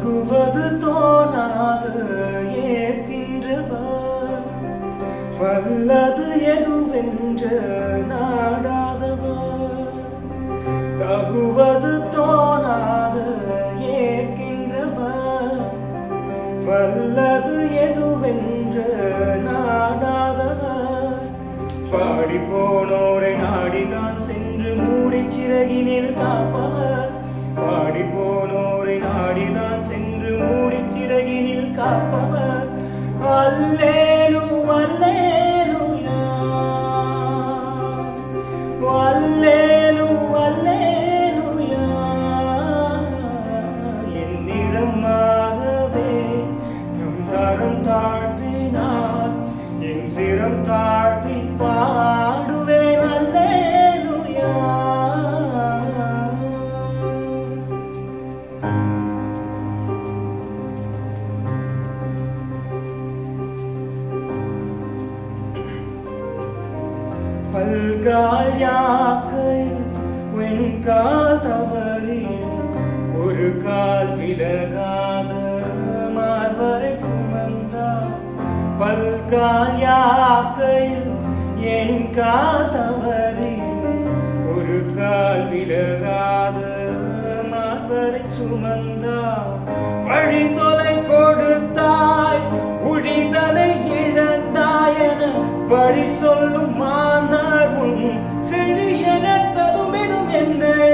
தகுவது தோணாது ஏற்கின்றவர் வல்லது எதுவென்று நாடாதவர் தகுவது தோணாது ஏற்கின்றவர் வல்லது எதுவென்று நாடாதவர் பாடி போனோரை நாடிதான் சென்று மூடி சிறகினில் காப்பவர் பாடி போனோரை நாடிதான் சென்று மூடி சிறகினில் காப்பவர் அல்லேலு அல்லேலுயா அல்லேலு அல்லேலுயா என் நிறமாகவே தம் தரம் தாழ்த்தினார் என் சிரம் தாழ்த்தி பாடுவேன் அல்லேலுயா பல்கால் யாக்கை வெண்கால் தவறி ஒரு கால் விலகாத மார்பரை சுமந்தா பல்கால் யாக்கையில் என் கால் தவறி ஒரு கால் விலகாத மார்பரை சுமந்தா வழி தொலை கொடுத்தாய் உழிதலை இழந்தாய் என வழி சொல்லும் மாந்தரும் செழியன ததுமிடும் என்னை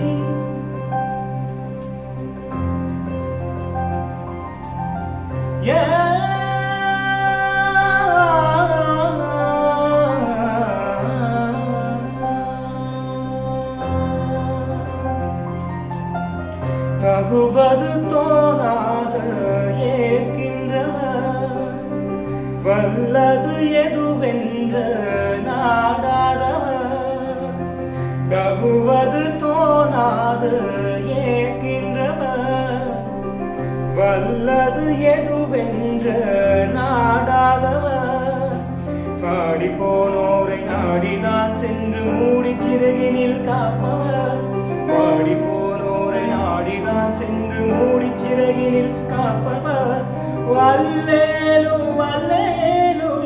தகுவது தோணாத ஏற்கின்றவர் வல்லது எதுவென்ற நாடாதவர் தகுவது தோணாது ஏற்கின்றவர் வல்லது எதுவென்ற நாடாதவர் பாடி போனோரை நாடிதான் சென்று மூடி சிறகினில் காப்பவர் பாடி போனோரை நாடிதான் சென்று மூடி சிறகினில் காப்பவர் வல்லேலு வல்லேலு